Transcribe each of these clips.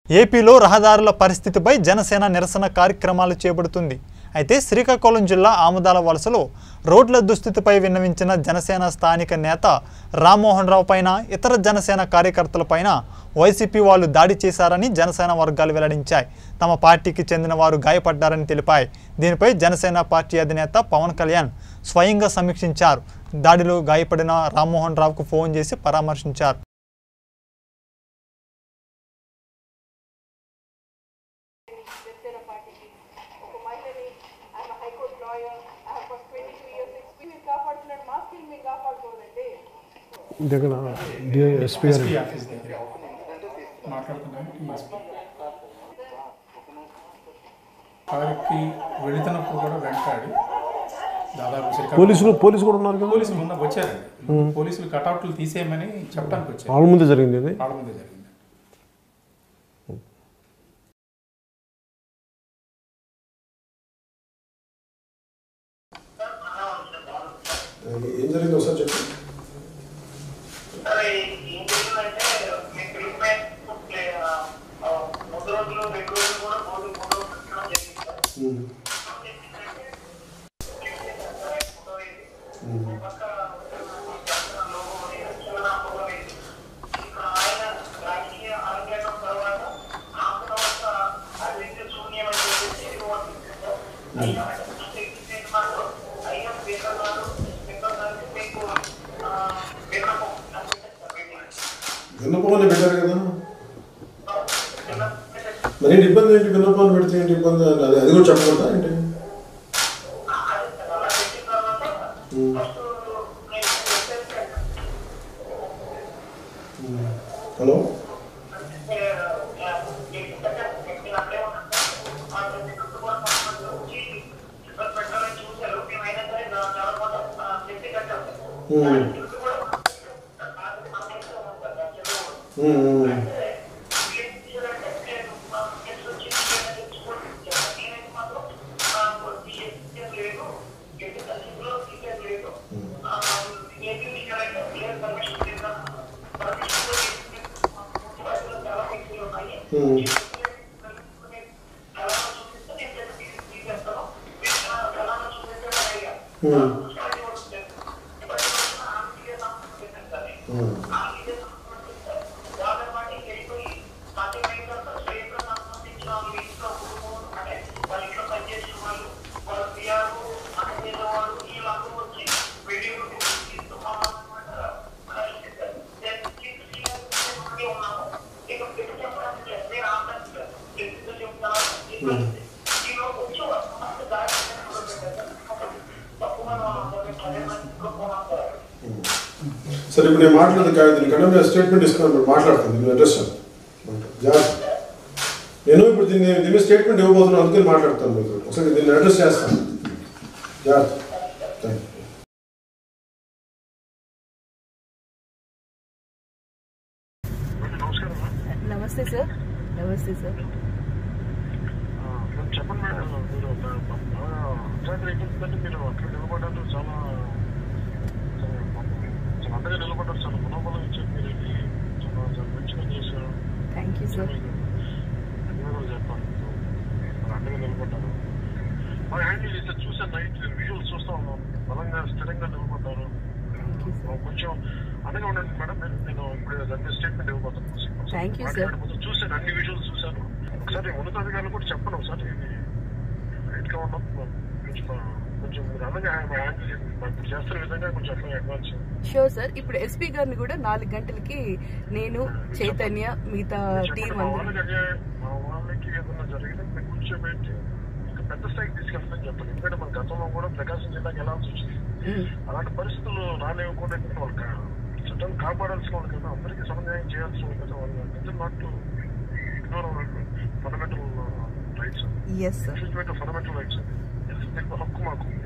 ఏపీలో రహదారుల పరిస్థితిపై జనసేన నిరసన కార్యక్రమాలు చేపడుతుంది అయితే శ్రీకాకుళం జిల్లా ఆముదాల వలసలో రోడ్ల దుస్థితిపై విన్నవించిన జనసేన స్థానిక నేత రామ్మోహన్ రావు పైన ఇతర జనసేన కార్యకర్తలపైన వైసీపీ వాళ్ళు దాడి చేశారని జనసేన వర్గాలు వెల్లడించాయి తమ పార్టీకి చెందిన వారు గాయపడ్డారని తెలిపాయి దీనిపై జనసేన పార్టీ అధినేత పవన్ కళ్యాణ్ స్వయంగా సమీక్షించారు దాడిలో గాయపడిన రామ్మోహన్ రావుకు ఫోన్ చేసి పరామర్శించారు జనసేన పార్టీకి ఒక మహిళని ఆయన హైకోర్టు లాయర్ ఆయన first twenty three years experience కాపాడుతున్నాడు మా స్కిల్ మేము కాపాడుకోవాలండి దగ్గర ఎస్పీ గారు ఎస్పీ ఆఫీస్ దగ్గర మాట్లాడుతున్నాను ఎస్పీ వారికి వెళుతున్నప్పుడు కూడా వెంటాడి దాదాపు శ్రీకాకుళం పోలీసులు పోలీసు కూడా ఉన్నారు కదా పోలీసులు ఉన్న వచ్చారండి పోలీసులు కటౌట్లు తీసేయమని చెప్పడానికి వచ్చారు వాళ్ళ ముందే జరిగింది ఇది వాళ్ళ ముందే జరిగింది ఏం జరిగింది ఒకసారి చెప్పండి సరే ఏం జరిగిందంటే మీ ట్రీట్మెంట్ మూడు రోజులు రెండు రోజులు కూడా మూడు మూడు రోజులు పెట్టడం జరిగింది సార్ ఆయన రాజకీయ ఆరోగ్యం తర్వాత ఆమె తర్వాత అది ఎంత శూన్యం అని చెప్పేసి మాత్రం అయ్యా స్పీకర్ గారు స్పీకర్ గారికి మీకు విన్నపం విన్నపమని పెట్టారు కదా మరి ఏంటి ఇబ్బంది ఏంటి విన్నపాన్ని పెడితే ఏంటి ఇబ్బంది అది అది కూడా చెప్పకూడదా ఏంటి అలా పెట్టిన తర్వాత ఫస్ట్ నేను చెప్పేసి హలో సరే ఇప్పుడు నేను మాట్లాడదు కాదు దీనికన్నా నేను స్టేట్మెంట్ ఇస్తున్నాను ఇప్పుడు మాట్లాడతాను దీన్ని అడ్రస్ చేస్తాను జాగ్రత్త నేను ఇప్పుడు దీన్ని దీని స్టేట్మెంట్ ఇవ్వబోతున్నాను అందుకని మాట్లాడతాను మీకు ఒకసారి దీన్ని అడ్రస్ చేస్తాను జాగ్రత్త థ్యాంక్ యూ నమస్తే సార్ నమస్తే సార్ చెప్పండి మేడం మీరు బాగా అర్జెంట్ అయిపోతుందంటే మీరు అక్కడ నిలబడ్డారు చాలా చాలా పాపం చాలా అండగా నిలబడ్డారు చాలా మనోబలం ఇచ్చారు మీరు ఇది చాలా చాలా మంచిగా చేశారు థ్యాంక్ యూ సార్ ధన్యవాదాలు చెప్పాలి చాలా అండగా నిలబడ్డారు బాగా హ్యాండిల్ చేశారు చూసాను నైట్ విజువల్స్ చూస్తా ఉన్నాం బలంగా స్థిరంగా నిలబడ్డారు థ్యాంక్ యూ సార్ కొంచెం అండగా ఉండండి మేడం నేను నేను ఇప్పుడు దాని స్టేట్మెంట్ ఇవ్వబోతున్నాను Thank you, sir. మాట్లాడబోతున్నాను. చూశాను అన్ని విజువల్స్ చూశాను ఒకసారి ఉన్నతాధికారులు కూడా చెప్పండి ఒకసారి ఇది రైట్ గా ఉన్నాం కొంచెం కొంచెం మీరు అలాగే హ్యాండిల్ చేయండి ఇప్పుడు చేస్తున్న విధంగా కొంచెం అట్లా అడ్వాన్స్ షూర్ సార్ ఇప్పుడు ఎస్పీ గారిని కూడా నాలుగు గంటలకి నేను చైతన్య మిగతా టీం మా అందరం వాళ్ళకి అదే మా వాళ్ళకి ఏదైనా జరిగితే మీరు కూర్చోబెట్టి ఇంకా పెద్ద స్థాయికి తీసుకెళ్తామని చెప్పండి ఎందుకంటే మన గతంలో కూడా ప్రకాశం జిల్లాకి వెళ్ళాల్సి వచ్చింది మ్మ్. అలాంటి పరిస్థితులు రానివ్వకుండా ఎందుకంటే వాళ్ళు కా- చట్టాన్ని కాపాడాల్సిన వాళ్ళు కదా అందరికీ సమన్వయం చేయాల్సిన వాళ్ళు కదా వాళ్ళు not to ignore fundamental rights yes sir fundamental rights Telugu హక్కు మాకు ఉంది.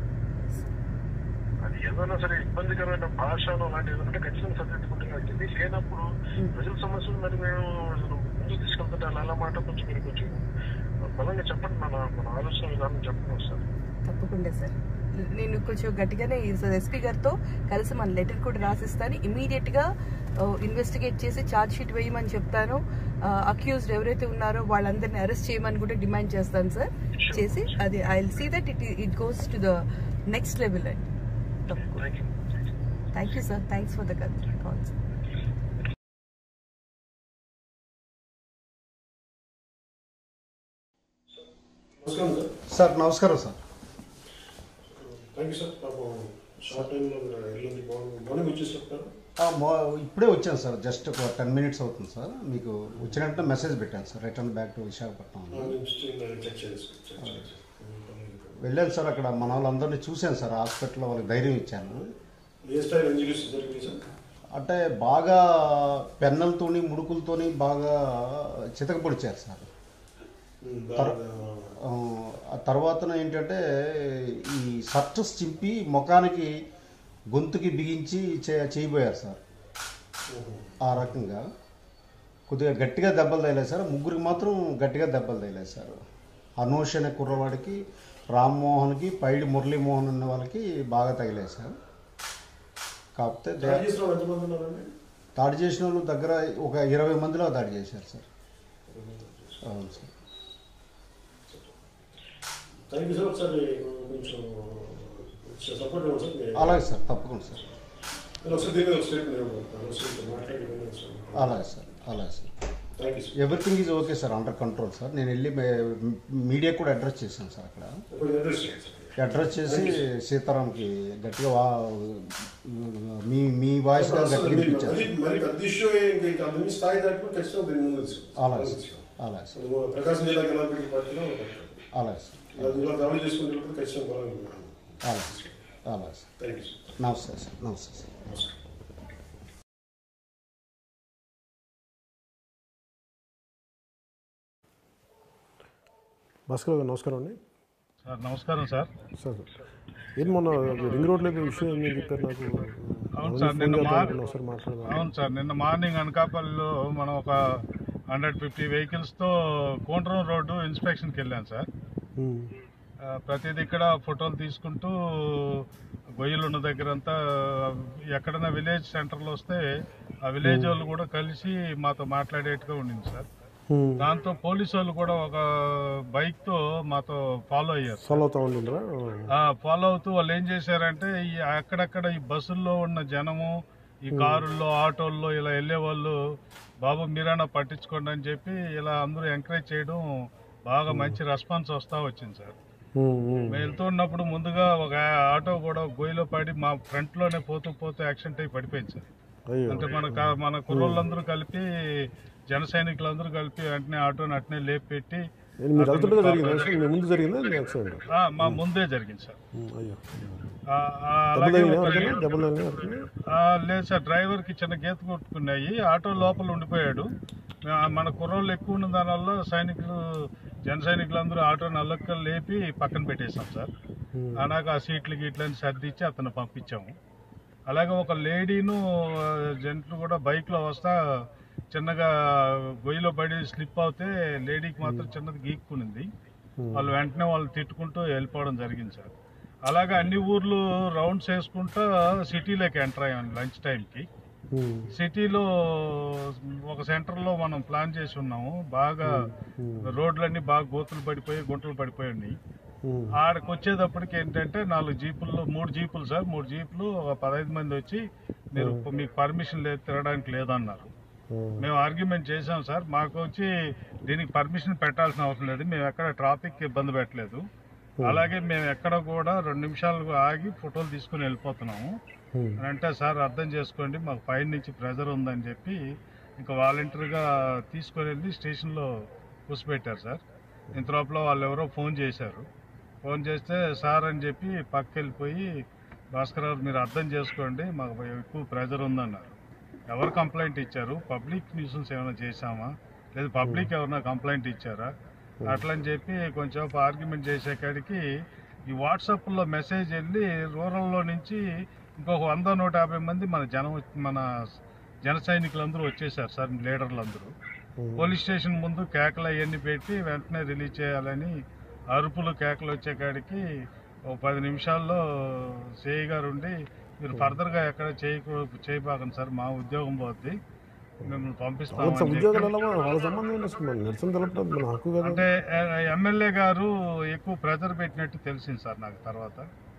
అది ఏదైనా సరే ఇబ్బందికరమైన భాషలో అలాంటి ఏదంటే ఖచ్చితంగా సరిదిద్దుకుంటే ఇది లేనప్పుడు ప్రజల సమస్యలు మరి మేము అసలు ముందుకు తీసుకెళ్తుంటే అలా అలా మాట కొంచెం మీరు కొంచెం బలంగా చెప్పండి మన మన ఆలోచన విధానం చెప్పండి ఒకసారి తప్పకుండా సార్ నేను కొంచెం గట్టిగానే ఎస్పీ గారితో కలిసి మన లెటర్ కూడా రాసిస్తాను ఇమీడియట్ గా ఇన్వెస్టిగేట్ చేసి ఛార్జ్ షీట్ వేయమని చెప్తాను అక్యూజ్డ్ ఎవరైతే ఉన్నారో వాళ్ళందరిని అరెస్ట్ చేయమని కూడా డిమాండ్ చేస్తాను సార్ చేసి అది I will see that it it goes to the next level అండి తప్పకుండా thank you thank you sir thanks for the call నమస్కారం సార్ సార్ నమస్కారం సార్ థ్యాంక్ యూ సార్ పాపం షార్ట్ టైంలో ఎల్లుండి మార్నింగ్ మార్నింగ్ వచ్చేసి చెప్తారు ఆ, మో- ఇప్పుడే వచ్చాను సార్ జస్ట్ ఒక టెన్ మినిట్స్ అవుతుంది సార్ మీకు వచ్చినట్టు మెసేజ్ పెట్టాను sir return back to Visakhapatnam అని. నేను చెక్ చేసి చెక్ చేసి వెళ్ళాను సార్ అక్కడ మన వాళ్ళందరినీ చూశాను సార్ హాస్పిటల్లో వాళ్ళకి ధైర్యం ఇచ్చాను ఏ స్టైల్ ఇంజరీస్ జరిగింది సార్ అంటే బాగా పెన్నలతోని ముడుకులతోని బాగా చితక పొడిచారు సార్ ఉమ్, తర్- బాగా, ఆ, ఆ తర్వాత ఏంటంటే ఈ షర్ట్స్ చింపి ముఖానికి గొంతుకి బిగించి చే- చేయబోయారు సార్ ఉహు. ఆ రకంగా కొద్దిగా గట్టిగా దెబ్బలు తగిలాయి సార్ ముగ్గురికి మాత్రం గట్టిగా దెబ్బలు తగిలాయి సార్ అనూష్ అనే కుర్రవాడికి రామ్మోహన్కి పైడి మురళీమోహన్ అనే వాళ్ళకి బాగా తగిలాయి సార్ కాకపోతే దే- దాడి చేసిన వాళ్ళు ఎంతమంది ఉన్నారండి దాడి చేసిన వాళ్ళు దగ్గర ఒక ఇరవై మందిలో దాడి చేశారు సార్ అవును సార్ థ్యాంక్ యూ సార్ ఒకసారి కొంచెం సపోర్ట్ ఇవ్వండి సార్ మీ- అలాగే సార్ తప్పకుండా సార్ నేను ఒకసారి దీని మీద ఒక స్టేట్మెంట్ ఇవ్వబోతున్నాను ఒకసారి మాట్లాడి ఇవ్వండి సార్. అలాగే సార్ అలాగే sir thank you sir everything is okay sir under control sir నేను వెళ్ళి మీడియా కూడా అడ్రస్ చేశాను సార్ అక్కడ కొంచెం అడ్రస్ చేయండి సార్ అడ్రస్ చేసి సీతారాంకి గట్టిగా వా మీ మీ వాయిస్ గట్టిగా వినిపించారు మరి మరి పెద్ద ఇష్యూ ఇంకా ఇంకా అందులో స్థాయి దాటుకుని ఖచ్చితంగా దీని ముందు తీసుకుంటాం. అలాగే సార్ అలాగే సార్ నువ్వు ప్రకాశం జిల్లా గణపతి పార్టీలో అలాగే సార్ అందులో దాడులు చేసుకుంటే ఖచ్చితంగా కొనాలనుకున్నాను అలాగే సార్ అలాగే సార్ థ్యాంక్ యూ సార్ నమస్తే సార్ నమస్తే సార్ నమస్కారం భాస్కర్ గారు నమస్కారం అండి సార్ నమస్కారం సార్ సార్ ఏంటి మొన్న రింగ్ రోడ్లో విషయం ఏం చెప్పారు నాకు అవును సార్, నిన్న ఫోన్ మా- చేద్దాం ఒకసారి మాట్లాడదాం అవును సార్ నిన్న మార్నింగ్ అనకాపల్లిలో మనం ఒక హండ్రెడ్ ఫిఫ్టీ వెహికల్స్తో కోంట్రం రోడ్డు ఇన్స్పెక్షన్కి వెళ్ళాను సార్ ఉమ్. ఆ, ప్రతిదీ ఇక్కడ ఫోటోలు తీసుకుంటూ గొయ్యలు ఉన్న దగ్గర అంతా ఎక్కడైనా విలేజ్ సెంటర్లో వస్తే ఆ విలేజ్ వాళ్ళు కూడా కలిసి మాతో మాట్లాడేట్టుగా ఉండింది సార్ ఉమ్. దాంతో పోలీసు వాళ్ళు కూడా ఒక బైక్తో మాతో ఫాలో అయ్యారు ఫాలో అవుతా ఉండిండ్రా ఆ ఫాలో అవుతూ వాళ్ళు ఏం చేశారంటే ఈ అక్కడక్కడ ఈ బస్సుల్లో ఉన్న జనము ఈ కారుల్లో ఆటోల్లో ఇలా వెళ్ళే వాళ్ళు బాబు మీరైనా పట్టించుకోండి అని చెప్పి ఇలా అందరూ ఎంకరేజ్ చేయడం బాగా మంచి రెస్పాన్స్ వస్తా వచ్చింది సార్ ఉమ్, ఉమ్. మేము వెళ్తూ ఉన్నప్పుడు ముందుగా ఒక ఆటో కూడా గొయ్యిలో పడి మా ఫ్రంట్ లోనే పోతూ పోతూ యాక్సిడెంట్ అయి పడిపోయింది సార్ అయ్యో అంటే మన క- మన కుర్రోళ్ళందరూ కలిపి జన సైనికులందరూ కలిపి వెంటనే ఆటోని అట్నే లేపి పెట్టి ఏంటి మీరు వెళ్తుండగా జరిగింది యాక్సిడెంట్ మీ ముందు జరిగిందా మీ యాక్సిడెంట్ ఆ, మా ముందే జరిగింది సార్ ఉమ్, అయ్యో ఆ, ఆ, దెబ్బలు అలాగే తగిలినాయా ఒక- ఎవరికైనా? దెబ్బలు తగిలినాయా ఎవరికైనా? ఆ, లేదు సార్ డ్రైవర్ కి చిన్న గీత కొట్టుకున్నాయి ఆటో లోపల ఉండిపోయాడు ఆ, మన కుర్రోళ్ళు ఎక్కువ ఉన్న దానివల్ల సైనికులు జన సైనికులు అందరూ ఆటో నల్లక్క లేపి పక్కన పెట్టేశాం సార్ ఉమ్. అలాగే ఆ సీట్లు గీట్లని సర్దిచ్చి అతను పంపించాము అలాగే ఒక లేడీను ఆ, జంట్లు కూడా బైక్లో వస్తా చిన్నగా గొయ్యిలో పడి స్లిప్ అవుతే లేడీకి మాత్రం చిన్నది గీక్కునింది వాళ్ళు వెంటనే వాళ్ళు తిట్టుకుంటూ వెళ్ళిపోవడం జరిగింది సార్ అలాగే అన్ని ఊర్లు రౌండ్స్ వేసుకుంటా సిటీలోకి ఎంటర్ అయ్యాం లంచ్ టైంకి ఉమ్. సిటీలో ఒక సెంటర్లో మనం ప్లాన్ చేసి ఉన్నాము బాగా రోడ్లన్నీ బాగా గోతులు పడిపోయి గుంటలు పడిపోయి ఉన్నాయి ఉమ్. ఆడకు వచ్చేటప్పటికి ఏంటంటే నాలుగు జీపుల్లో మూడు జీపులు సార్ మూడు జీపులు ఒక పదహైదు మంది వచ్చి మీరు మీకు పర్మిషన్ లేదు తిరగడానికి లేదన్నారు ఉమ్. మేము ఆర్గ్యుమెంట్ చేసాం సార్ మాకు వచ్చి దీనికి పర్మిషన్ పెట్టాల్సిన అవసరం లేదు మేము ఎక్కడ ట్రాఫిక్ ఇబ్బంది పెట్టలేదు అలాగే మేము ఎక్కడ కూడా రెండు నిమిషాలు ఆగి ఫోటోలు తీసుకుని వెళ్ళిపోతున్నాము ఉమ్. అని అంటే సార్ అర్థం చేసుకోండి మాకు పైన నుంచి ప్రెజర్ ఉందని చెప్పి ఇంకా వాలంటీర్గా తీసుకొని వెళ్ళి స్టేషన్లో కూర్చోబెట్టారు సార్ ఇంత లోపల వాళ్ళు ఎవరో ఫోన్ చేశారు ఫోన్ చేస్తే సార్ అని చెప్పి పక్కకి వెళ్ళిపోయి భాస్కర్ గారు మీరు అర్థం చేసుకోండి మాకు ఎక్కువ ప్రెజర్ ఉందన్నారు ఎవరు కంప్లైంట్ ఇచ్చారు పబ్లిక్ న్యూసెన్స్ ఏమైనా చేశామా లేదు పబ్లిక్ ఎవరైనా కంప్లైంట్ ఇచ్చారా అట్లని చెప్పి కొంచెం ఆర్గ్యుమెంట్ చేసే కాడికి ఈ వాట్సాప్లో మెసేజ్ వెళ్ళి రూరల్లో నుంచి ఇంకొక వంద నూట యాభై మంది మన జనం వచ్చి- మన జన సైనికులందరూ వచ్చేసారు సార్ లీడర్లందరూ పోలీస్ స్టేషన్ ముందు కేకలు అవన్నీ పెట్టి వెంటనే రిలీజ్ చేయాలని అరుపులు కేకలు వచ్చే కాడికి ఒక పది నిమిషాల్లో సిఐ గారు ఉండి మీరు ఫర్దర్గా ఎక్కడ చేయకు చేయబాకండి సార్ మా ఉద్యోగం పోద్ది మిమ్మల్ని వాళ్ళ పంపిస్తామని చెప్పి ఉద్యోగాలు ఎలా వాళ్ళ సంబంధం ఏంటి అసలు మన నిరసన తెలపడం మన హక్కు కదా అంటే ఎమ్మెల్యే గారు ఎక్కువ ప్రెజర్ పెట్టినట్టు తెలిసింది సార్ నాకు తర్వాత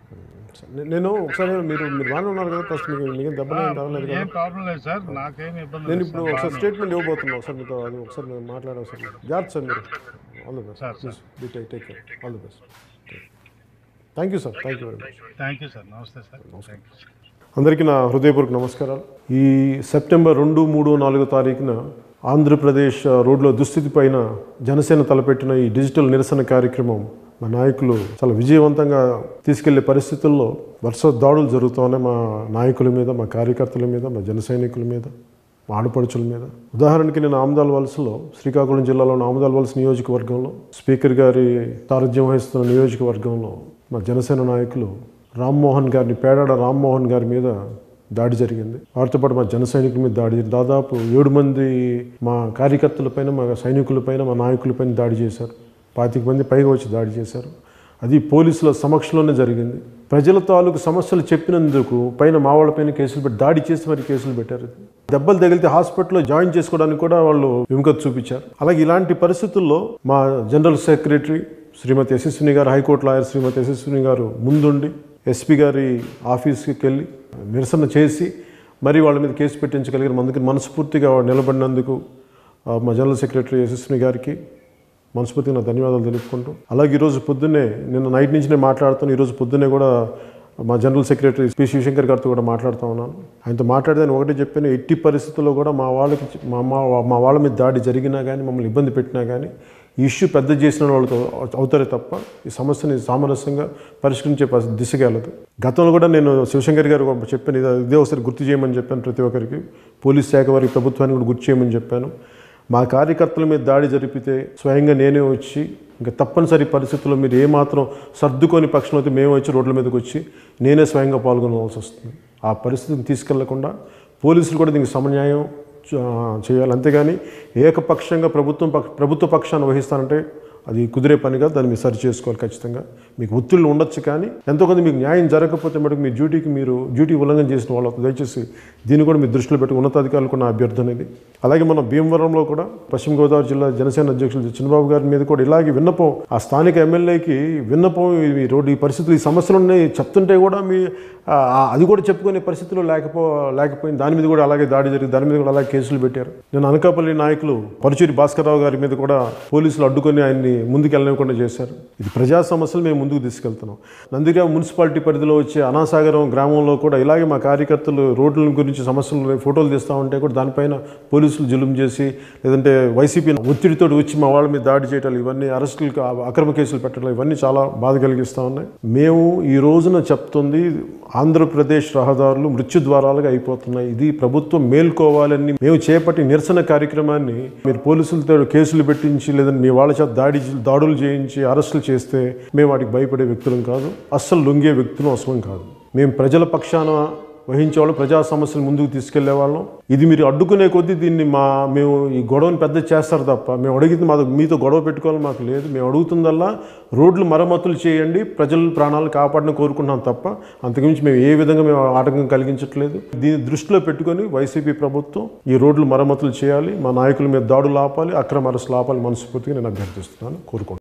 నే- నేను ఒకసారి మీరు మీరు బాగానే ఉన్నారు కదా ఫస్ట్ మీకు మీకు దెబ్బలు ఏం తగలేదు ఏం కదా ప్రాబ్లం లేదు సార్ నాకేం ఇబ్బంది నేను లేదు ఇప్పుడు సార్, ఒకసారి బాగానే స్టేట్మెంట్ ఇవ్వబోతున్నాను ఒకసారి మీతో అది ఒకసారి నేను మాట్లాడాను సార్ జాగ్రత్త సార్ మీరు all the best sir, please be take take care all the best thank you sir thank you very much thank you sir నమస్తే సార్ థ్యాంక్ యూ అందరికీ నా హృదయపూర్వక నమస్కారాలు ఈ సెప్టెంబర్ రెండు మూడు నాలుగో తారీఖున ఆంధ్రప్రదేశ్ ఆ, రోడ్ల దుస్థితి పైన జనసేన తలపెట్టిన ఈ డిజిటల్ నిరసన కార్యక్రమం మా నాయకులు చాలా విజయవంతంగా తీసుకెళ్లే పరిస్థితుల్లో వరుస దాడులు జరుగుతున్నాయి మా నాయకుల మీద మా కార్యకర్తల మీద మా జన సైనికుల మీద మా ఆడపడుచుల మీద ఉదాహరణకి నేను ఆమదాల వలసలో శ్రీకాకుళం జిల్లాలోని ఆమదాల వలస నియోజకవర్గంలో స్పీకర్ గారి సారథ్యం వహిస్తున్న నియోజకవర్గంలో మా జనసేన నాయకులు రామ్మోహన్ గారిని పేడాడ రామ్మోహన్ గారి మీద దాడి జరిగింది వారితో పాటు మా జన సైనికుల మీద దాడి జరిగింది దాదాపు ఏడు మంది మా కార్యకర్తలపైన మా సైనికులపైన మా నాయకులపైన దాడి చేశారు పాతిక మంది పైగా వచ్చి దాడి చేశారు అది పోలీసుల సమక్షంలోనే జరిగింది ప్రజల తాలూకు సమస్యలు చెప్పినందుకు పైన మా వాళ్ళపైన కేసులు పెట్టి దాడి చేసి మరి కేసులు పెట్టారు దెబ్బలు తగిలితే హాస్పిటల్లో జాయిన్ చేసుకోవడానికి కూడా వాళ్ళు విముఖత చూపించారు అలాగే ఇలాంటి పరిస్థితుల్లో మా జనరల్ సెక్రటరీ శ్రీమతి యశస్విని గారు హైకోర్టు లాయర్ శ్రీమతి యశస్విని గారు ముందుండి ఎస్పీ గారి ఆఫీస్కి వెళ్ళి నిరసన చేసి మరి వాళ్ళ మీద కేసు పెట్టించగలిగిన అందుకని మనస్ఫూర్తిగా నిలబడినందుకు ఆ, మా జనరల్ సెక్రటరీ యశస్విని గారికి మనస్ఫూర్తిగా నా ధన్యవాదాలు తెలుపుకుంటూ అలాగే ఈరోజు పొద్దున్నే నిన్న నైట్ నుంచి నేను మాట్లాడుతాను ఈరోజు పొద్దున్నే కూడా మా జనరల్ సెక్రటరీ పి శివశంకర్ గారితో కూడా మాట్లాడుతూ ఉన్నాను ఆయనతో మాట్లాడితే ఆయన ఒకటే చెప్పాను ఎట్టి పరిస్థితుల్లో కూడా మా వాళ్ళకి మా మా మా వాళ్ళ మీద దాడి జరిగినా కానీ మమ్మల్ని ఇబ్బంది పెట్టినా కానీ ఈ ఇష్యూ పెద్ద చేసిన వాళ్ళతో అవుతారే తప్ప ఈ సమస్యని సామరస్యంగా పరిష్కరించే పరి- దిశగా వెళ్ళదు గతంలో కూడా నేను శివశంకర్ గారు ఒక చెప్పాను ఇది ఇదే ఒకసారి గుర్తు చేయమని చెప్పాను ప్రతి ఒక్కరికి పోలీస్ శాఖ వారికి ప్రభుత్వానికి కూడా గుర్తు చేయమని చెప్పాను మా కార్యకర్తల మీద దాడి జరిపితే స్వయంగా నేనే వచ్చి ఇంకా తప్పనిసరి పరిస్థితుల్లో మీరు ఏమాత్రం సర్దుకొని పక్షంలో అయితే మేము వచ్చి రోడ్ల మీదకి వచ్చి నేనే స్వయంగా పాల్గొనవలసి వస్తుంది ఆ పరిస్థితిని తీసుకెళ్లకుండా పోలీసులు కూడా దీనికి సమన్యాయం చ- చేయాలి అంతేగాని ఏకపక్షంగా ప్రభుత్వం పక్ష ప్రభుత్వ పక్షాన్ని వహిస్తానంటే అది కుదిరే పనిగా దాన్ని మీరు సరి చేసుకోవాలి ఖచ్చితంగా మీకు ఒత్తిళ్ళు ఉండొచ్చు కానీ ఎంతో కొంత మీకు న్యాయం జరగకపోతే మటుకు మీ డ్యూటీకి మీరు డ్యూటీ ఉల్లంఘన చేసిన వాళ్ళు దయచేసి దీన్ని కూడా మీరు దృష్టిలో పెట్టి ఉన్నతాధికారులకు నా అభ్యర్థన ఇది అలాగే మన భీమవరంలో కూడా పశ్చిమ గోదావరి జిల్లా జనసేన అధ్యక్షులు చిన్నబాబు గారి మీద కూడా ఇలాగే విన్నపం ఆ స్థానిక ఎమ్మెల్యేకి విన్నపం ఈ రోడ్డు ఈ పరిస్థితులు ఈ సమస్యలు ఉన్నాయి చెప్తుంటే కూడా మీ ఆ, అది కూడా చెప్పుకునే పరిస్థితులు లేకపో లేకపోయింది దాని మీద కూడా అలాగే దాడి జరిగింది దాని మీద కూడా అలాగే కేసులు పెట్టారు నేను అనకాపల్లి నాయకులు పరుచూరి భాస్కర్రావు గారి మీద కూడా పోలీసులు అడ్డుకొని ఆయన్ని ముందుకు వెళ్ళనివ్వకుండా చేశారు ఇది ప్రజా సమస్యలు మేము ముందుకు తీసుకెళ్తున్నాం నందిగామ మున్సిపాలిటీ పరిధిలో వచ్చే అనాసాగరం గ్రామంలో కూడా ఇలాగే మా కార్యకర్తలు రోడ్ల గురించి సమస్యలు ఫోటోలు తీస్తూ ఉంటే కూడా దానిపైన పోలీసులు జులుం చేసి లేదంటే వైసీపీ ఒత్తిడితో వచ్చి మా వాళ్ళ మీద దాడి చేయటాలు ఇవన్నీ అరెస్టులకు అక్రమ కేసులు పెట్టడం ఇవన్నీ చాలా బాధ కలిగిస్తూ ఉన్నాయి మేము ఈ రోజున చెప్తుంది ఆంధ్రప్రదేశ్ రహదారులు మృత్యు ద్వారాలుగా అయిపోతున్నాయి ఇది ప్రభుత్వం మేల్కోవాలని మేము చేపట్టి నిరసన కార్యక్రమాన్ని మీరు పోలీసులతో కేసులు పెట్టించి లేదంటే మీ వాళ్ళ చేత దాడి దాడులు చేయించి అరెస్టులు చేస్తే మేము వాటికి భయపడే వ్యక్తులం కాదు అస్సలు లొంగే వ్యక్తులు అవసరం కాదు మేము ప్రజల పక్షాన వహించేవాళ్ళు ప్రజా సమస్యలు ముందుకు తీసుకెళ్లే వాళ్ళం ఇది మీరు అడ్డుకునే కొద్దీ దీన్ని మా మేము ఈ గొడవని పెద్ద చేస్తారు తప్ప మేము అడిగింది మా మీతో గొడవ పెట్టుకోవాలని మాకు లేదు మేము అడుగుతుందల్లా రోడ్లు మరమ్మతులు చేయండి ప్రజల ప్రాణాలు కాపాడని కోరుకుంటున్నాం తప్ప అంతకుమించి మేము ఏ విధంగా మేము ఆటంకం కలిగించట్లేదు దీన్ని దృష్టిలో పెట్టుకొని వైసీపీ ప్రభుత్వం ఈ రోడ్లు మరమ్మతులు చేయాలి మా నాయకుల మీద దాడులు ఆపాలి అక్రమ అరెస్టులు ఆపాలి మనస్ఫూర్తిగా నేను అభ్యర్థిస్తున్నాను కోరుకుంటున్నాను